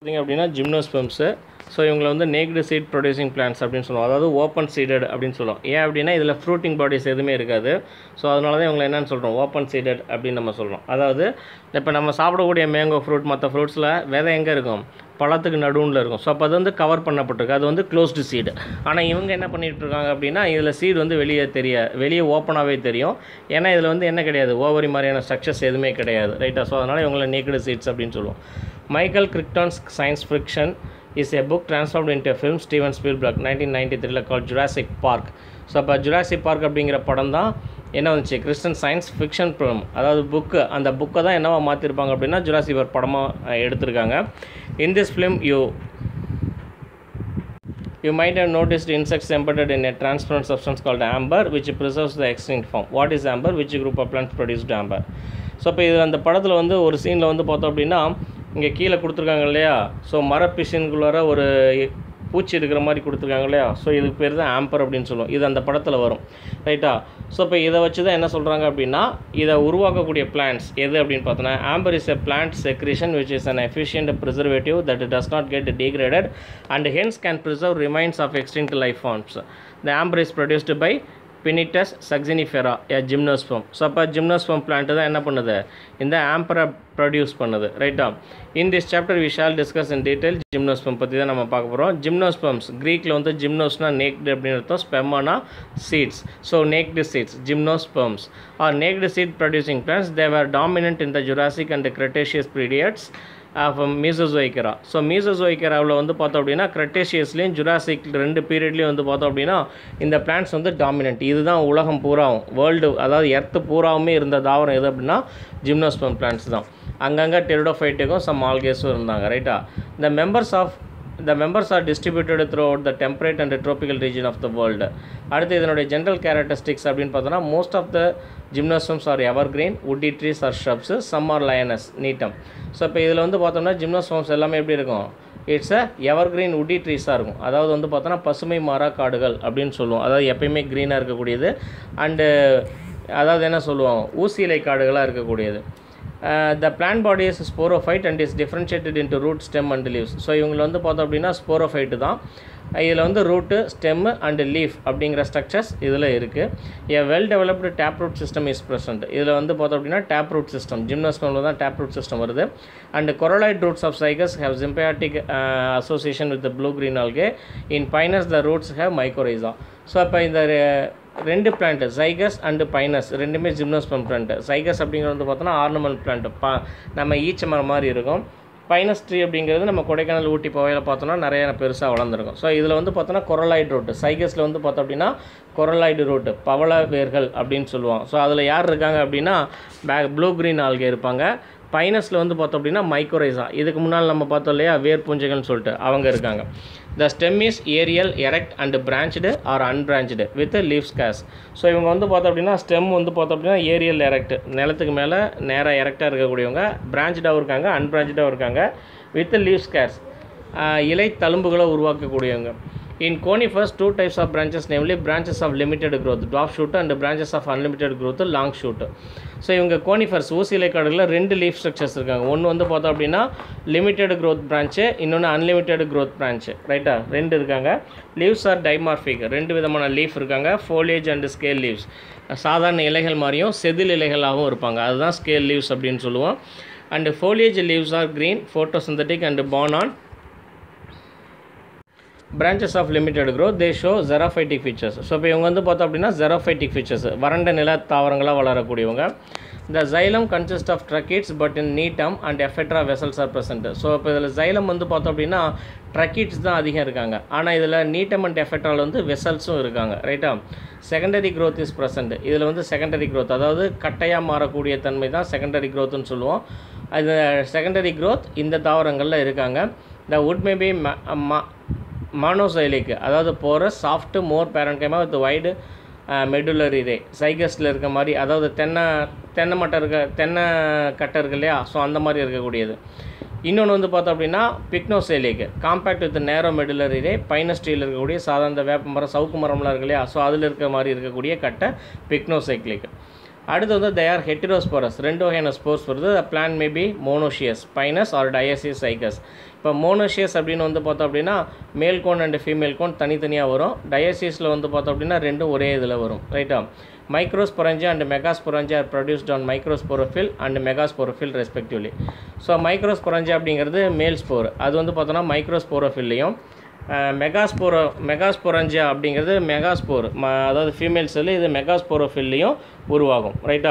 பார்த்தீங்க அப்படின்னா ஜிம்னோஸ்பம்ஸு ஸோ இவங்களை வந்து நேக்டு சீட் ப்ரொடியூசிங் பிளான்ஸ் அப்படின்னு சொல்லுவோம் அதாவது ஓப்பன் சீடட் அப்படின்னு சொல்லுவோம் ஏன் அப்படின்னா இதில் ஃப்ரூட்டிங் பாடிஸ் எதுவுமே இருக்காது ஸோ அதனால தான் இவங்களை என்னன்னு சொல்கிறோம் ஓப்பன் சீடட் அப்படின்னு நம்ம சொல்கிறோம் அதாவது இப்போ நம்ம சாப்பிடக்கூடிய மேங்கோ ஃப்ரூட் மற்ற ஃப்ரூட்ஸில் விதை எங்கே இருக்கும் பழத்துக்கு நடுவில் இருக்கும் ஸோ அப்போ அது வந்து கவர் பண்ணப்பட்டிருக்கு அது வந்து க்ளோஸ்டு சீடு ஆனால் இவங்க என்ன பண்ணிட்டு இருக்காங்க அப்படின்னா இதில் சீடு வந்து வெளியே தெரிய வெளியே ஓப்பனாகவே தெரியும் ஏன்னா இதில் வந்து என்ன கிடையாது ஓவரி மாதிரியான ஸ்ட்ரக்சர்ஸ் எதுவுமே கிடையாது ரைட்டா ஸோ அதனால் இவங்களை நேக்கடு சீட்ஸ் அப்படின்னு சொல்லுவோம் Michael Crichton's science fiction is a book transformed into a film Steven Spielberg nineteen ninety த்ரீல கால் ஜுராசிக் பார்க் ஸோ அப்போ ஜுராசிக் பார்க் அப்படிங்கிற படம் தான் என்ன வந்துச்சு கிறிஸ்டன் சயின்ஸ் ஃபிக்ஷன் ஃபிலிம் அதாவது புக்கு அந்த புக்கை தான் என்னவா மாற்றிருப்பாங்க அப்படின்னா ஜுராசிக் பார்க் படமாக எடுத்திருக்காங்க in this film you You might have noticed insects embedded in a transparent substance called amber, which preserves the extinct form. What is amber? Which group of plants produced amber? So இப்போ இதில் அந்த படத்தில் வந்து ஒரு சீனில் வந்து பார்த்தோம் அப்படின்னா இங்கே கீழே கொடுத்துருக்காங்க இல்லையா ஸோ மரப்பிஷின்குள்ளார ஒரு பூச்சி இருக்கிற மாதிரி கொடுத்துருக்காங்க இல்லையா ஸோ இதுக்கு பேர் தான் ஆம்பர் அப்படின்னு சொல்லுவோம் இது அந்த படத்தில் வரும் ரைட்டா ஸோ இப்போ இதை வச்சு தான் என்ன சொல்கிறாங்க அப்படின்னா இதை உருவாக்கக்கூடிய பிளான்ஸ் எது அப்படின்னு பார்த்தோன்னா amber is a plant secretion which is an efficient preservative that does not get degraded and hence can preserve remains of extinct life forms. The amber is produced by Pinites succinifera a gymnosperm so அப்போ gymnosperm plant தான் என்ன பண்ணுது இந்த ஆம்பரை produce பண்ணுது ரைட்டா in this chapter we shall discuss in detail gymnosperm பற்றி தான் நம்ம பார்க்க போகிறோம் ஜிம்னோஸ்பம்ஸ் க்ரீக்கில் வந்து ஜிம்னோஸ்னா நேக்டு அப்படின்னு அர்த்தம் ஸ்பெம்மானா seeds so naked seeds gymnosperms are naked seed producing plants they were dominant in the Jurassic and Cretaceous periods of Mesozoic era so மீசோசோய்கராவில் வந்து பார்த்தோம் அப்படின்னா கிரெட்டேஷியஸ்லேயும் ஜுராசிக் ரெண்டு பீரியட்லேயும் வந்து பார்த்தோம் அப்படின்னா இந்த பிளான்ஸ் வந்து டாமினன்ட் இதுதான் உலகம் பூராவும் வேர்ல்டு அதாவது எர்த்து பூராவுமே இருந்த தாவரம் எது அப்படின்னா ஜிம்னோஸ்பம் பிளான்ஸ் தான் அங்கங்கே டெரிடோஃபைட்டுக்கும் சம் ஆல்கேஸும் இருந்தாங்க ரைட்டா இந்த members of the members are distributed throughout the temperate and tropical region of the world அடுத்து இதனுடைய ஜென்ரல் கேரக்டரிஸ்டிக்ஸ் அப்படின்னு பார்த்தோன்னா most of the gymnosperms are evergreen woody trees or shrubs some are lianas Gnetum so இப்போ இதில் வந்து பார்த்தோம்னா ஜிம்னோசம்ஸ் எல்லாமே எப்படி இருக்கும் இட்ஸ் அ எவர் கிரீன் உட்டி ட்ரீஸாக இருக்கும் அதாவது வந்து பார்த்தோன்னா பசுமை மாறா காடுகள் அப்படின்னு சொல்லுவோம் அதாவது எப்பயுமே க்ரீனாக இருக்கக்கூடியது அண்டு அதாவது என்ன சொல்லுவோம் ஊசி இலை காடுகளாக இருக்கக்கூடியது the plant body is sporophyte and is differentiated into root stem and leaves so இவங்களை வந்து பார்த்தோம் அப்படின்னா ஸ்போரோஃபைட்டு தான் இதில் வந்து ரூட்டு ஸ்டெம்மு அண்டு லீஃப் அப்படிங்கிற ஸ்ட்ரக்சர்ஸ் இதில் இருக்குது a well developed tap root system is present இதில் வந்து பார்த்தோம் அப்படின்னா டேப் ரூட் சிஸ்டம் ஜிம்னோஸ்கோமில் தான் டேப் ரூட் சிஸ்டம் வருது and coralloid roots of Cycas have symbiotic association with blue green algae in Pinus the roots have mycorrhiza so அப்போ இந்த ரெண்டு பிளான்ட்டு சைகஸ் அண்டு பைனஸ் ரெண்டுமே ஜிம்னோஸ்பம் பிளான்ட்டு சைகஸ் அப்படிங்கிறது வந்து பார்த்தோன்னா ஆர்னமெண்ட் பிளான்ட்டு பா நம்ம ஈச்ச மரம் மாதிரி இருக்கும் பைனஸ் ட்ரீ அப்படிங்கிறது நம்ம கொடைக்கானல் ஊட்டி போவையில் பார்த்தோன்னா நிறைய பெருசாக வளர்ந்துருக்கும் ஸோ இதில் வந்து பார்த்தோன்னா கொரலாய்டு ரூட்டு சைகஸில் வந்து பார்த்தோம் அப்படின்னா கொரலாய்டு ரூட்டு பவள வேர்கள் அப்படின்னு சொல்லுவோம் ஸோ அதில் யார் இருக்காங்க அப்படின்னா பேக் ப்ளூ green ஆல்கே இருப்பாங்க பைனஸில் வந்து பார்த்தோம் அப்படின்னா மைக்ரோரைசா இதுக்கு முன்னால் நம்ம பார்த்தோம் இல்லையா வேர் பூஞ்சைகள்னு சொல்லிட்டு அவங்க இருக்காங்க the stem is aerial erect and branched or unbranched with leaves scars so இவங்க வந்து பார்த்தோம் அப்படின்னா ஸ்டெம் வந்து பார்த்தோம் அப்படின்னா ஏரியல் எரெக்ட் நிலத்துக்கு மேலே நேராக எரெக்டாக இருக்கக்கூடியவங்க பிரான்ச்டாகவும் இருக்காங்க அன்பிரான்ச்டாகவும் இருக்காங்க வித் லீவ்ஸ் கேஸ் இலை தழும்புகளை உருவாக்கக்கூடியவங்க in conifers two types of branches namely branches of limited growth dwarf shoot and branches of unlimited growth long shoot so இவங்க கோனிஃபர்ஸ் ஊசி இலைக்காடுகளில் ரெண்டு லீஃப் ஸ்ட்ரக்சர்ஸ் இருக்காங்க ஒன்று வந்து பார்த்தோம் அப்படின்னா லிமிட்டெட் growth branch இன்னொன்று அன்லிமிட்டெட் growth branch ரைட்டா ரெண்டு இருக்காங்க லீவ்ஸ் ஆர் டைமார்பிக் ரெண்டு விதமான லீஃப் இருக்காங்க foliage அண்ட் ஸ்கேல் லீவ்ஸ் சாதாரண இலைகள் மாதிரியும் செதில் இலைகளாகவும் இருப்பாங்க அதுதான் ஸ்கேல் லீவ்ஸ் அப்படின்னு சொல்லுவோம் and foliage leaves are green photosynthetic and born on branches of limited growth they show xerophytic features so இப்போ இவங்க வந்து பார்த்தோம் அப்படின்னா xerophytic features வறண்ட நில தாவரங்களாக வளரக்கூடியவங்க the xylem consists of tracheids but in needham and ephedra vessels are present so இப்போ இதில் xylem வந்து பார்த்தோம் அப்படின்னா ட்ரக்கீட்ஸ் தான் அதிகம் இருக்காங்க ஆனால் இதில் நீட்டம் அண்ட் எஃபெட்ரால் வந்து வெசல்ஸும் இருக்காங்க ரைட்டா செகண்டரி growth இஸ் present இதில் வந்து செகண்டரி growth அதாவது கட்டையாக மாறக்கூடிய தன்மை தான் செகண்டரி growthன்னு சொல்லுவோம் அது செகண்டரி growth இந்த தாவரங்களில் இருக்காங்க the wood may be ma- ma- manoxylic அதாவது போகிற soft more parenchyma with wide medullary ray சைகஸில் இருக்க மாதிரி அதாவது தென்னை தென்னை மட்டை இருக்க தென்னை கட்டை இருக்கு இல்லையா ஸோ அந்த மாதிரி இருக்கக்கூடியது இன்னொன்று வந்து பார்த்தோம் அப்படின்னா pycnoxylic compact with narrow medullary ray பைனஸ்ட்ரியில் இருக்கக்கூடிய சாதாரண வேப்ப மரம் சவுக்கு மரம்லாம் இருக்கு இல்லையா ஸோ அதில் இருக்க மாதிரி இருக்கக்கூடிய கட்டை பிக்னோசைக்ளிக் அடுத்து வந்து தே ஆர் ஹெட்டிரோஸ்போரஸ் ரெண்டு வகையான ஸ்போர்ஸ் வருது plants may be monoecious Pinus or dioecious Cycas இப்போ மோனோஷியஸ் அப்படின்னு வந்து பார்த்தோம் அப்படின்னா மேல் கோன் அண்ட் ஃபீமேல் கோன் தனித்தனியாக வரும் டயசிஸில் வந்து பார்த்தோம் அப்படின்னா ரெண்டும் ஒரே இதில் வரும் ரைட்டா microsporangia and megasporangia are produced on microsporophyll and megasporophyll respectively so microsporangia அப்படிங்கிறது மேல் ஸ்போர் அது வந்து பார்த்தோன்னா மைக்ரோஸ்போரோஃபில்லையும் மெகாஸ்போரோ மெகாஸ்பொரஞ்சா அப்படிங்கிறது மெகாஸ்போர் ம அதாவது ஃபீமேல் செல்லு இது மெகாஸ்போரோஃபில்லையும் உருவாகும் ரைட்டா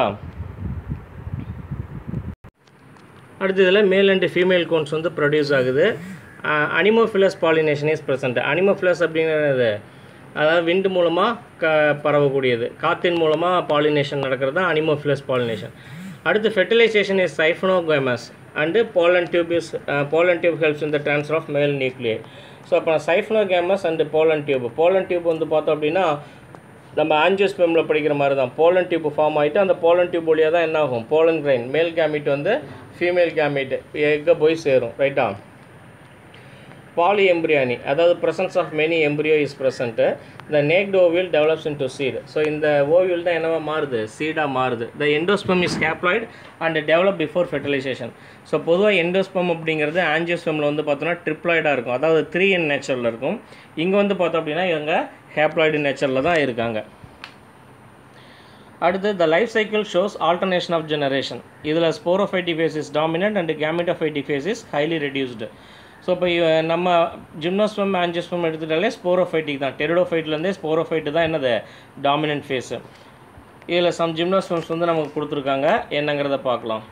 அடுத்து இதில் மேல் அண்ட் ஃபீமேல் கோன்ஸ் வந்து ப்ரொடியூஸ் ஆகுது anemophilous pollination is present anemophilous அப்படிங்கிறது அதாவது விண்டு மூலமாக க பரவக்கூடியது காற்றின் மூலமாக பாலினேஷன் நடக்கிறது தான் அனிமோஃபிலஸ் பாலினேஷன் அடுத்து fertilization is siphonogamous and pollen tube is pollen tube helps இந்த transfer of male nuclei so அப்போ siphonogamous and pollen tube pollen tube வந்து பார்த்தோம் அப்படின்னா நம்ம ஆஞ்சியோஸ்பெமில் படிக்கிற மாதிரி தான் போலன் டியூப் ஃபார்ம் ஆகிட்டு அந்த போலன் டியூப் வழியாக தான் என்ன ஆகும் போலன் கிரைன் மேல் கேமிட் வந்து ஃபீமேல் கேமிட் எங்கே போய் சேரும் ரைட்டா பாலி எம்பிரியானி அதாவது presence of many embryo is present the naked ovule develops into seed ஸோ இந்த ஓவியல் தான் என்னவா மாறுது சீடாக மாறுது the endosperm is haploid and develop before fertilization so பொதுவாக endosperm அப்படிங்கிறது ஆஞ்சியோஸ்பெமில் வந்து பார்த்தோன்னா ட்ரிப்ளாய்டாக இருக்கும் அதாவது த்ரீ இன் நேச்சரில் இருக்கும் இங்கே வந்து பார்த்தோம் அப்படின்னா இவங்க ஹேப்ளாய்டு நேச்சரில் தான் இருக்காங்க அடுத்து the life cycle shows alternation of generation இதில் sporophytic phase is dominant and gametophytic phase is highly reduced so இப்போ நம்ம ஜிம்னோஸ்பம் ஆன்ஜியோஸ்பம் எடுத்துட்டாலே ஸ்போரோஃபைட்டிக் தான் டெரிடோஃபைட்லேருந்தே ஸ்போரோஃபைட்டு தான் என்னது டாமினன்ட் ஃபேஸு இதில் சம் ஜிம்னோஸ்பம்ஸ் வந்து நமக்கு கொடுத்துருக்காங்க என்னங்கிறத பார்க்கலாம்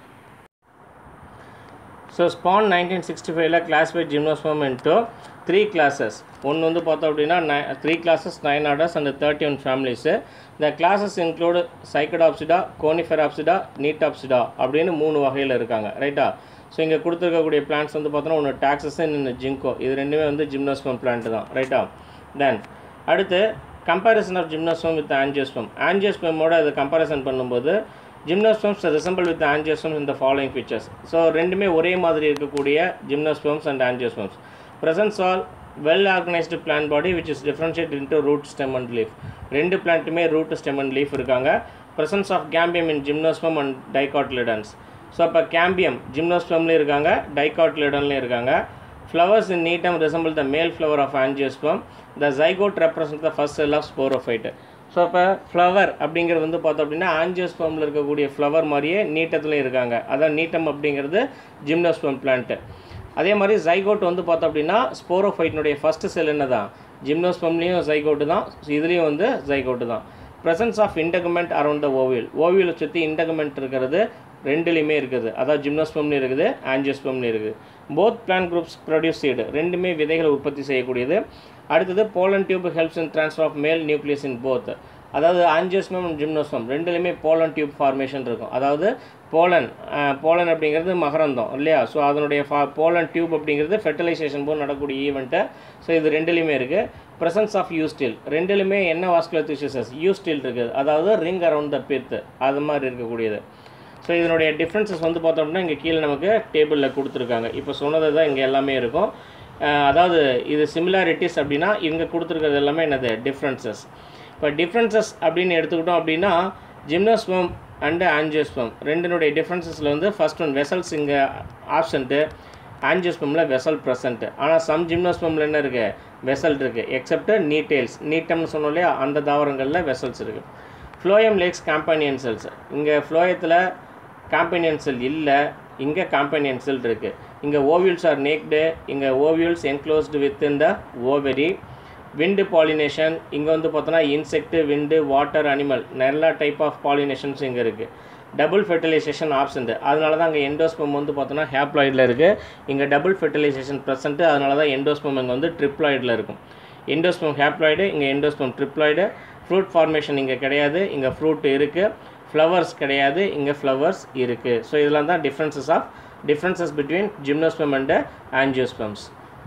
ஸோ ஸ்பான் நைன்டீன் சிக்ஸ்டி ஃபைவ்ல classified gymnosperm into three classes ஒன்று வந்து பார்த்தோம் அப்படின்னா நை three classes nine orders and thirty one families இந்த classes include Cycadopsida Coniferopsida Gnetopsida அப்படின்னு மூணு வகையில் இருக்காங்க ரைட்டா ஸோ இங்கே கொடுத்துருக்கக்கூடிய பிளான்ஸ் வந்து பார்த்தோன்னா ஒன்று டாக்ஸஸ் இன்னொன்று ஜிங்கோ இது ரெண்டுமே வந்து ஜிம்னோஸ்பம் பிளான்ட் தான் ரைட்டா தென் அடுத்து comparison of gymnosperm with angiosperm ஆன்ஜியோஸ்பமோட அதை கம்பேரிசன் பண்ணும்போது ஜிம்னோஸ்பம்ஸ் ரிசம்பிள் வித் ஆன்ஜியோஸ்பம்ஸ் இந்த ஃபாலோயிங் ஃபீச்சர்ஸ் ஸோ ரெண்டுமே ஒரே மாதிரி இருக்கக்கூடிய gymnosperms and angiosperms presents all well organised plant body which is differentiate into root stem and leaf ரெண்டு பிளான்ட்டுமே ரூட் ஸ்டெம் அண்ட் லீஃப் இருக்காங்க presence of cambium in gymnosperm and dicotyledons so அப்போ cambium ஜிம்னோஸ்பம்லேயும் இருக்காங்க டைகாட்லிடன்லேயும் இருக்காங்க flowers in needham resemble the male flower of angiosperm the zygote represents the first cell of sporophyte so இப்போ flower அப்படிங்கிறது வந்து பார்த்தோம் அப்படின்னா ஆஞ்சியோஸ்பம்ல இருக்கக்கூடிய ஃப்ளவர் மாதிரியே நீட்டத்துலையும் இருக்காங்க அதான் நீட்டம் அப்படிங்கிறது ஜிம்னோஸ்பம் பிளான்ட்டு அதே மாதிரி ஜைகோட் வந்து பார்த்தோம் அப்படின்னா ஸ்போரோஃபைட்னுடைய ஃபஸ்ட்டு செல் என்ன தான் ஜிம்னோஸ்பம்லேயும் ஜைகோட்டு தான் இதுலேயும் வந்து ஜைகோட்டு தான் presence of integument around the ovule ஓவியலை சுற்றி இன்டகமெண்ட் இருக்கிறது ரெண்டுலேயுமே இருக்குது அதாவது ஜிம்னோஸ்பம்லேயும் இருக்குது ஆஞ்சியோஸ்பம்லேயும் இருக்குது both plant groups produce seed ரெண்டுமே விதைகளை உற்பத்தி செய்யக்கூடியது அடுத்தது pollen tube helps in transfer of male nucleus in both அதாவது ஆஞ்சியோஸ்மம் ஜிம்னோஸ்மம் ரெண்டுலேயுமே போலன் டியூப் ஃபார்மேஷன் இருக்கும் அதாவது போலன் போலன் அப்படிங்கிறது மகரந்தம் இல்லையா ஸோ அதனுடைய ஃபா போலன் டியூப் அப்படிங்கிறது ஃபெர்டிலைசேஷன் போது நடக்கக்கூடிய ஈவெண்ட்டு ஸோ இது ரெண்டுலேயுமே இருக்குது presence ஆஃப் யூஸ்டில் ரெண்டுலையுமே என்ன வாஸ்குலர் தியூசஸ் யூஸ்டில் இருக்குது அதாவது ரிங் அரவுண்ட் த பித் அது மாதிரி இருக்கக்கூடியது ஸோ இதனுடைய டிஃப்ரென்சஸ் வந்து பார்த்தோம் அப்படின்னா இங்கே கீழே நமக்கு டேபிளில் கொடுத்துருக்காங்க இப்போ சொன்னது தான் இங்கே எல்லாமே இருக்கும் அஹ் அதாவது இது சிமிலாரிட்டிஸ் அப்படின்னா இங்கே கொடுத்துருக்கிறது எல்லாமே என்னது டிஃப்ரென்சஸ் இப்போ டிஃப்ரென்சஸ் அப்படின்னு எடுத்துக்கிட்டோம் அப்படின்னா ஜிம்னோஸ்பம் அண்டு ஆன்ஜியோஸ்பம் ரெண்டினுடைய டிஃப்ரென்சஸில் வந்து ஃபர்ஸ்ட் ஒன் வெசல்ஸ் இங்கே ஆப்சண்ட்டு ஆன்ஜியோஸ்பமில் வெசல் ப்ரெசன்ட் ஆனால் சம் ஜிம்னோஸ்பமில் என்ன இருக்குது வெசல் இருக்குது எக்ஸப்ட் நீட்டெயில்ஸ் நீட்டம்னு சொன்னோம் இல்லையா அந்த தாவரங்களில் வெசல்ஸ் இருக்குது ஃப்ளோயம் லேக்ஸ் காம்பனியன் செல்ஸ் இங்கே ஃப்ளோயத்தில் காம்பனியன் செல் இல்லை இங்கே காம்பனியன் செல் இருக்குது இங்கே ஓவியூல்ஸ் ஆர் நேக்டு இங்கே ovules enclosed with in the ovary wind pollination இங்கே வந்து பார்த்தோன்னா இன்செக்ட் விண்டு வாட்டர் அனிமல் நிறைய டைப் ஆஃப் பாலினேஷன்ஸ் இங்கே இருக்குது டபுள் ஃபெர்டிலைசேஷன் ஆப்ஷன்ட் அதனால தான் அங்கே எண்டோஸ்பம் வந்து பார்த்தோன்னா ஹேப்ளாய்டில் இருக்குது இங்கே டபுள் ஃபெர்டிலைசேஷன் ப்ரெசென்ட்டு அதனால தான் எண்டோஸ்பம் இங்கே வந்து ட்ரிப்ளாய்டில் இருக்கும் எண்டோஸ்பம் ஹேப்ளாய்டு இங்கே எண்டோஸ்பம் ட்ரிப்ளாய்டு ஃப்ரூட் ஃபார்மேஷன் இங்கே கிடையாது இங்கே ஃப்ரூட் இருக்குது ஃப்ளவர்ஸ் கிடையாது இங்கே ஃப்ளவர்ஸ் இருக்குது ஸோ இதெல்லாம் தான் differences of differences between gymnosperm and angiosperms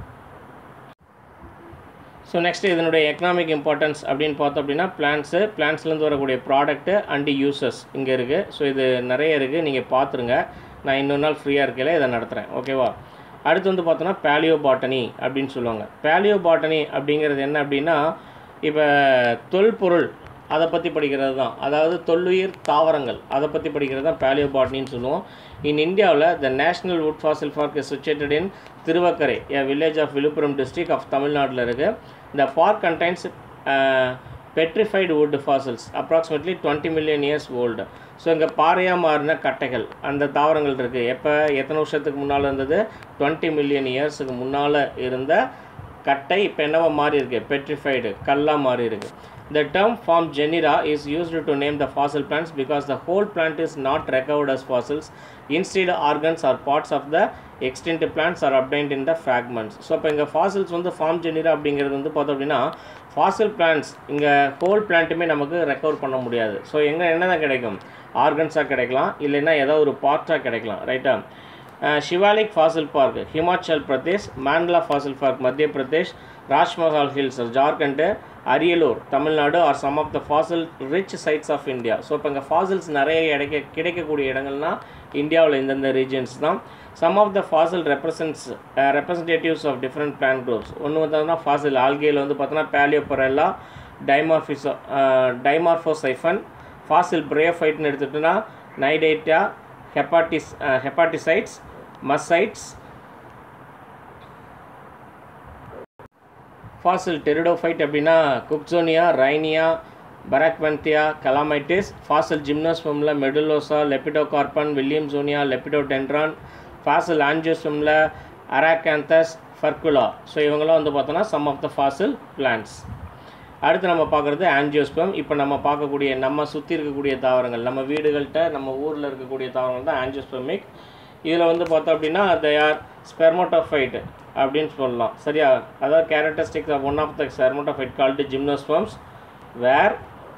so next இதனுடைய எக்கனாமிக் இம்பார்ட்டன்ஸ் அப்படின்னு பார்த்தோம் அப்படின்னா பிளான்ஸு பிளான்ஸ்லேருந்து வரக்கூடிய ப்ராடக்ட்டு அண்டு யூசஸ் இங்கே இருக்குது ஸோ இது நிறைய இருக்குது நீங்கள் பார்த்துருங்க நான் இன்னொரு நாள் ஃப்ரீயாக இருக்கையில் இதை நடத்துகிறேன் ஓகேவா அடுத்து வந்து பார்த்தோன்னா பேலியோ பாட்டனி அப்படின்னு சொல்லுவாங்க பேலியோ பாட்டனி அப்படிங்கிறது என்ன அப்படின்னா இப்போ தொல்பொருள் அதை பற்றி படிக்கிறது தான் அதாவது தொல்லுயிர் தாவரங்கள் அதை பற்றி படிக்கிறது தான் பேலியோபாட்னின்னு சொல்லுவோம் இன் இந்தியாவில் the national wood fossil park is situated in Thiruvakkarai a village of Viluppuram district of தமிழ்நாட்டில் இருக்குது இந்த park contains petrified wood fossils approximately twenty million years old so இங்கே பாறையாக மாறின கட்டைகள் அந்த தாவரங்கள் இருக்குது எப்போ எத்தனை வருஷத்துக்கு முன்னால் இருந்தது டுவெண்ட்டி மில்லியன் இயர்ஸுக்கு முன்னால் இருந்த கட்டை இப்போ என்னவா மாறி இருக்கு பெட்ரிஃபைடு கல்லாக மாறி இருக்கு The term form genera is used to name the fossil plants because the whole plant is not recovered as fossils. Instead, organs or parts of the extinct plants are obtained in the fragments. So இப்போ இங்கே fossils வந்து form genera அப்படிங்கிறது வந்து பார்த்தோம் அப்படின்னா fossil plants இங்கே whole பிளான்ட்டுமே நமக்கு ரெக்கவர் பண்ண முடியாது ஸோ எங்கே என்னதான் கிடைக்கும் ஆர்கன்ஸாக கிடைக்கலாம் இல்லைன்னா ஏதோ ஒரு பார்ட்டாக கிடைக்கலாம் ரைட்டா Shivalik fossil park Himachal Pradesh Mandla fossil park Madhya Pradesh Rajmahal hills Jharkhand Ariyalur Tamil Nadu are some of the fossil rich sites of India so இப்போ இங்கே ஃபாசில்ஸ் நிறைய கிடைக்க கிடைக்கக்கூடிய இடங்கள்னா இந்தியாவில் இந்தந்த ரீஜன்ஸ் தான் some of the fossil represents representatives of different plant groups ஒன்று வந்தோம்னா ஃபாசில் ஆல்கேயில் வந்து பார்த்தோன்னா பேலியோபரெல்லா டைமார்ஃபிசோ டைமார்ஃபோசைஃபன் ஃபாசில் பிரேஃபைட்னு எடுத்துட்டோன்னா நைடேட்டா ஹெப்பாட்டிஸ் ஹெப்பாட்டிசைட்ஸ் மசைட்ஸ் ஃபாசில் டெரிடோஃபைட் அப்படின்னா Cooksonia Rhynia Baragwanathia Calamites fossil ஜிம்னோஸ்பமில் Medullosa Lepidocarpon Williamsonia Lepidodendron fossil ஆன்ஜியோஸ்பமில் அராகாந்தஸ் ஃபர்குலா ஸோ இவங்களாம் வந்து பார்த்தோன்னா some of the fossil plants அடுத்து நம்ம பார்க்குறது ஆன்ஜியோஸ்பம் இப்போ நம்ம பார்க்கக்கூடிய நம்ம சுற்றி இருக்கக்கூடிய தாவரங்கள் நம்ம வீடுகள்கிட்ட நம்ம ஊரில் இருக்கக்கூடிய தாவரங்கள் தான் ஆன்ஜியோஸ்பமிக் இதில் வந்து பார்த்தோம் அப்படின்னா தே ஆர் ஸ்பெர்மோட்டோஃபைட் அப்படின்னு சொல்லலாம் சரியா அதாவது characteristics of one of the spermatophyte called gymnosperms were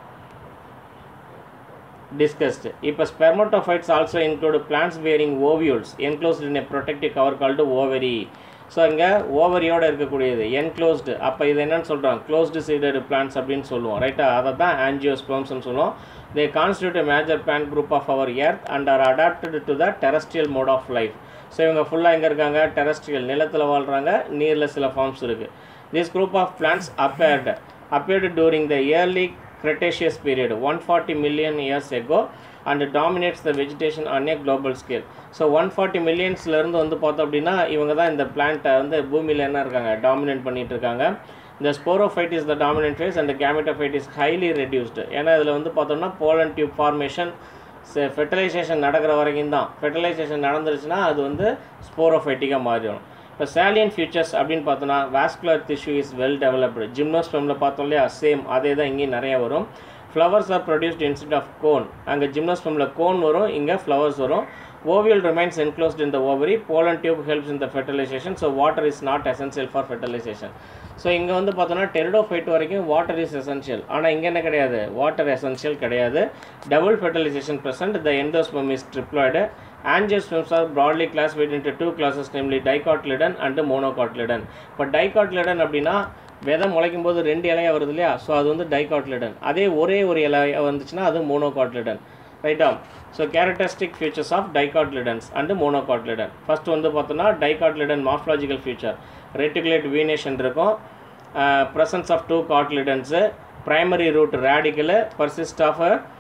discussed. இப்போ spermatophytes also include plants bearing ovules enclosed in a protective cover called ovary. So இங்கே ஓவரியோட இருக்கக்கூடியது என்க்ளோஸ்டு அப்போ இது என்னன்னு சொல்கிறோம் க்ளோஸ்டு சீடட் பிளான்ஸ் அப்படின்னு சொல்லுவோம் ரைட்டா அதை தான் ஆன்ஜியோஸ்பம்ஸ்னு சொல்லுவோம் they constitute a major plant group of our earth and are adapted to the terrestrial mode of life so இவங்க ஃபுல்லாக எங்கே இருக்காங்க டெரஸ்ட்ரியல் நிலத்தில் வாழ்கிறாங்க நீரில் சில ஃபார்ம்ஸ் இருக்குது this group of plants appeared appeared during the early Cretaceous period 140 million years ago and dominates the vegetation on a global scale. So one forty மில்லியன்ஸ்லேருந்து வந்து பார்த்தோம் அப்படின்னா இவங்க தான் இந்த பிளான்ட்டை வந்து பூமியில் என்ன இருக்காங்க டாமினேட் பண்ணிட்டு இருக்காங்க இந்த sporophyte is the dominant phase and gametophyte is highly reduced ஏன்னா இதில் வந்து பார்த்தோம்னா போலன் டியூப் ஃபார்மேஷன் ஃபெர்டிலைசேஷன் நடக்கிற வரைக்கும் தான் ஃபெர்டிலைசேஷன் நடந்துருச்சுன்னா அது வந்து ஸ்போரோஃபைட்டிக்காக மாறிடும் இப்போ சேலியன் ஃபியூச்சர்ஸ் அப்படின்னு பார்த்தோன்னா vascular tissue is well developed ஜிம்னோஸ்பெமில் பார்த்தோம் இல்லையா சேம் அதே தான் இங்கேயும் நிறைய வரும் flowers are produced instead of cone அங்கே ஜிம்னோஸ்பெமில் கோன் வரும் இங்கே ஃப்ளவர்ஸ் வரும் ovule remains enclosed in the ovary pollen tube helps in the fertilization so water is not essential for fertilization so இங்கே வந்து பார்த்தோன்னா டெரிடோஃபைட் வரைக்கும் வாட்டர் இஸ் எசென்ஷியல் ஆனால் இங்கே என்ன கிடையாது வாட்டர் எசென்ஷியல் கிடையாது double fertilization present the endosperm is triploid angiosperms are broadly classified into two classes namely dicotyledon and monocotyledon இப்போ dicotyledon அப்படின்னா விதை முளைக்கும் போது ரெண்டு இலையா வருது இல்லையா ஸோ அது வந்து டைகாட்லிடன் அதே ஒரே ஒரு இலையா வந்துச்சுன்னா அது மோனோகாட்லிடன் ரைட்டா so characteristic features of dicotyledons and monocotyledon first வந்து பார்த்தோன்னா dicotyledon morphological feature reticulate venation இருக்கும் presence of two cotyledons primary root radicle persist of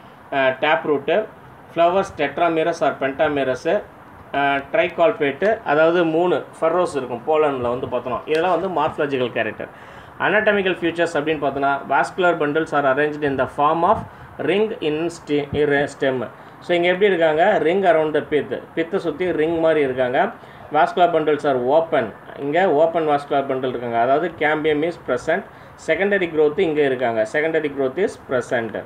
tap root flowers tetramerous or pentamerous tricolpate அதாவது மூணு ஃபர்ரோஸ் இருக்கும் போலனில் வந்து பார்த்தோம் இதெல்லாம் வந்து மார்ஃபலாஜிக்கல் கேரக்டர் anatomical features அப்படின்னு பார்த்தோன்னா vascular bundles are arranged in the form of ring in stem so இங்கே எப்படி இருக்காங்க ரிங் அரவுண்ட் த பித் பித்தை சுற்றி ரிங் மாதிரி இருக்காங்க வாஸ்குலர் bundles ஆர் ஓப்பன் இங்கே ஓப்பன் வாஸ்குலர் bundle இருக்காங்க அதாவது cambium is present secondary growth இங்கே இருக்காங்க செகண்டரி growth இஸ் present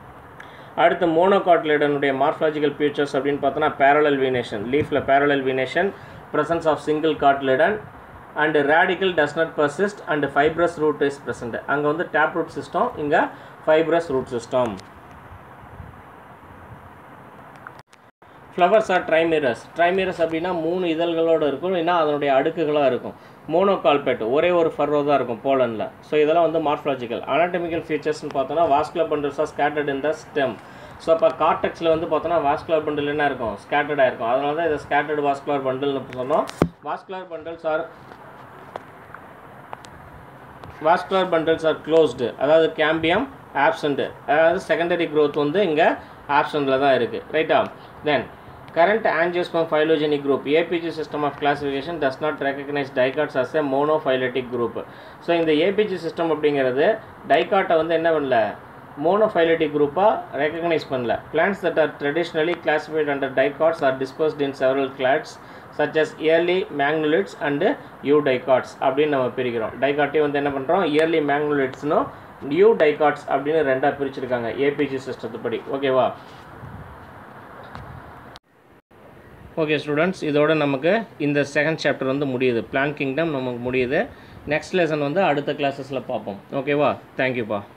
அடுத்து மோனோகாட்லிடனுடைய மார்ஃபாலஜிக்கல் ஃபீச்சர்ஸ் அப்படின்னு பார்த்தோன்னா பேரலல் வீனேஷன் லீஃபில் parallel venation presence of single cotyledon and radicle does not persist and fibrous root is present அங்கே வந்து டேப் ரூட் சிஸ்டம் இங்கே fibrous root system flowers are trimerous trimerous அப்படின்னா மூணு இதழ்களோடு இருக்கும் இல்லைன்னா அதனுடைய அடுக்குகளாக இருக்கும் மோனோகால்பேட் ஒரே ஒரு ஃபர்ரோ தான் இருக்கும் போலனில் ஸோ இதெல்லாம் வந்து மார்ஃபலாஜிக்கல் anatomical ஃபீச்சர்ஸ்னு பார்த்தோன்னா vascular bundles are scattered in the stem so அப்போ கார்டெக்ஸில் வந்து பார்த்தோன்னா வாஸ்குலர் பண்டில் என்ன இருக்கும் ஸ்கேட்டர்டாக இருக்கும் அதனால தான் இதை ஸ்கேட்டர்டு வாஸ்குலர் பண்டில்னு சொன்னோம் vascular bundles are vascular bundles are closed அதாவது கேம்பியம் ஆப்சண்ட் அதாவது செகண்டரி growth வந்து இங்கே ஆப்சண்டில் தான் இருக்குது ரைட்டா then current angiosperm phylogeny group APG system of classification does not recognize dicots as a monophyletic group so இந்த APG system அப்படிங்கிறது டைகாட்டை வந்து என்ன பண்ணல மோனோஃபைலட்டிக் குரூப்பாக ரெக்கக்னைஸ் பண்ணல plants that are traditionally classified under dicots are dispersed in several clades such as early magnolids and eudicots அப்படின்னு நம்ம பிரிக்கிறோம் டைகாட்டே வந்து என்ன பண்ணுறோம் இயர்லி மேக்னோலிட்ஸ்னும் நியூ டைகாட்ஸ் அப்படின்னு ரெண்டாக பிரிச்சிருக்காங்க ஏபிஜி சிஸ்டத்து படி ஓகேவா ஓகே ஸ்டூடெண்ட்ஸ் இதோட நமக்கு இந்த செகண்ட் சாப்டர் வந்து முடியுது பிளான் கிங்டம் நமக்கு முடியுது நெக்ஸ்ட் லெசன் வந்து அடுத்த கிளாஸஸில் பார்ப்போம் ஓகேவா தேங்க்யூப்பா